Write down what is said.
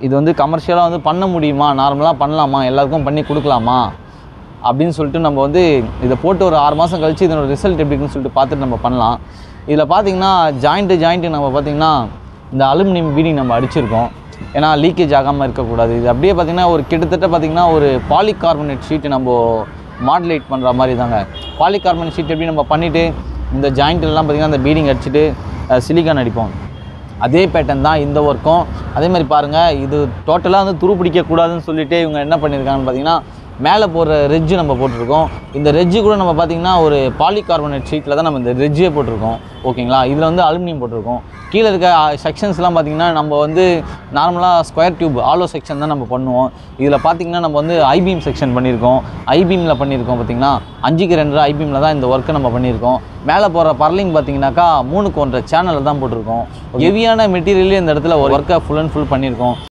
இது வந்து கமர்ஷியலாக வந்து பண்ண முடியுமா நார்மலாக பண்ணலாமா எல்லாருக்கும் பண்ணி கொடுக்கலாமா அப்படின்னு சொல்லிட்டு நம்ம வந்து இதை போட்டு ஒரு ஆறு மாதம் கழிச்சு இதனோட ரிசல்ட் எப்படி இருக்குன்னு சொல்லிட்டு பார்த்துட்டு நம்ம பண்ணலாம் இதில் பார்த்தீங்கன்னா ஜாயிண்ட்டு ஜாயிண்ட்டு நம்ம பார்த்தீங்கன்னா இந்த அலுமினியம் பீடிங் நம்ம அடிச்சிருக்கோம் ஏன்னா லீக்கேஜ் ஆகாமல் இருக்கக்கூடாது இது அப்படியே பார்த்தீங்கன்னா ஒரு கிட்டத்தட்ட பார்த்தீங்கன்னா ஒரு பாலிகார்பனேட் ஷீட்டு நம்ம மாடுலேட் பண்ணுற மாதிரி தாங்க பாலிகார்பனேட் ஷீட் எப்படி நம்ம பண்ணிவிட்டு இந்த ஜாயிண்ட்லாம் பார்த்தீங்கன்னா அந்த பீடிங் அடிச்சுட்டு சிலிக்கான் அடிப்போம் அதே பேட்டர்ன் தான் இந்த ஒர்க்கும் அதே மாதிரி பாருங்கள் இது டோட்டலாக வந்து துரு பிடிக்கக்கூடாதுன்னு சொல்லிட்டு இவங்க என்ன பண்ணியிருக்காங்கன்னு பார்த்தீங்கன்னா மேலே போடுற ரெஜ்ஜு நம்ம போட்டிருக்கோம் இந்த ரெஜ்ஜு கூட நம்ம பார்த்தீங்கன்னா ஒரு பாலிகார்பனேட் ஷீட்டில் தான் நம்ம இந்த ரெஜ்ஜே போட்டிருக்கோம் ஓகேங்களா இதில் வந்து அலுமினியம் போட்டிருக்கோம் கீழே இருக்க செக்ஷன்ஸ்லாம் பார்த்தீங்கன்னா நம்ம வந்து நார்மலாக ஸ்கொயர் டியூப் ஆலோ செக்ஷன் தான் நம்ம பண்ணுவோம் இதில் பார்த்தீங்கன்னா நம்ம வந்து ஐபீம் செக்ஷன் பண்ணியிருக்கோம் ஐபீமில் பண்ணியிருக்கோம் பார்த்தீங்கன்னா அஞ்சுக்கு ரெண்டு ஐபீமில் தான் இந்த ஒர்க்கை நம்ம பண்ணியிருக்கோம் மேலே போகிற பர்லிங் பார்த்தீங்கன்னாக்கா மூணுக்கு ஒன்றரை சேனலில் தான் போட்டிருக்கோம் ஹெவியான மெட்டீரியலே இந்த இடத்துல ஒரு ஒர்க்கை ஃபுல் அண்ட் ஃபுல் பண்ணியிருக்கோம்